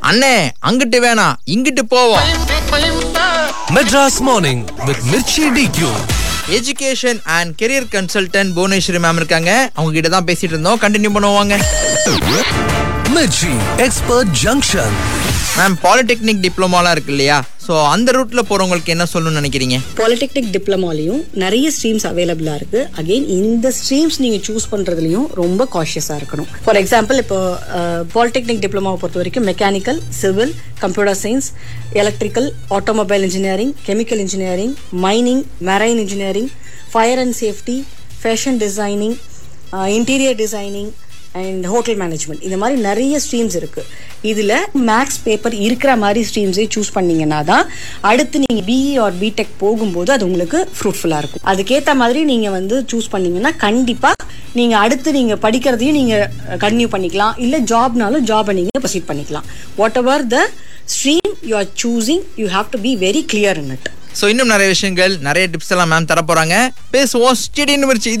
அண்ணே அங்கிட்டு வேணாம் இங்கிட்டு போவோம் Madras Morning with Mirchi DQ. Education and career consultant Bhuvaneswari ma'am இருக்காங்க அவங்க கிட்ட தான் பேசிட்டு இருந்தோம் கண்டினியூ பண்ணுவாங்க Mirchi Expert Junction. Ma'am polytechnic டிப்ளமாலாம் இருக்கு இல்லையா ஸோ அந்த ரூட்ல போறவங்களுக்கு என்ன சொல்லணும்னு நினைக்கிறீங்க பாலிடெக்னிக் டிப்ளமாலையும் நிறைய ஸ்ட்ரீம்ஸ் அவைலபிளாக இருக்குது அகெயின் இந்த ஸ்ட்ரீம்ஸ் நீங்கள் சூஸ் பண்ணுறதுலையும் ரொம்ப காஷியஸாக இருக்கணும் ஃபார் எக்ஸாம்பிள் இப்போ பாலிடெக்னிக் டிப்ளமாவை பொறுத்த வரைக்கும் mechanical civil computer science electrical automobile engineering chemical engineering mining marine engineering fire and safety fashion designing interior designing and hotel management இந்த மாதிரி நிறைய ஸ்ட்ரீம்ஸ் இருக்கு இதுல மேக்ஸ் பேப்பர் இருக்கிற மாதிரி ஸ்ட்ரீம்ஸே சூஸ் பண்ணீங்கன்னா தான் அடுத்து நீங்க பிஇ ஆர் பிடெக் போகும்போது அது உங்களுக்கு ஃப்ரூட்ஃபுல்லா இருக்கும் அதுக்கேற்ற மாதிரி நீங்க வந்து சூஸ் பண்ணீங்கன்னா கண்டிப்பா நீங்க அடுத்து நீங்க படிக்கிறதையும் நீங்க கண்டினியூ பண்ணிக்கலாம் இல்ல ஜாப்னாலும் ஜாபை நீங்க ப்ரொசீட் பண்ணிக்கலாம் whatever the stream you are choosing you have to be very clear in it so இன்னும் நிறைய விஷயங்கள் நிறைய டிப்ஸ் எல்லாம் மேம் தர போறாங்க பேசுவோம் ஸ்டேடியம்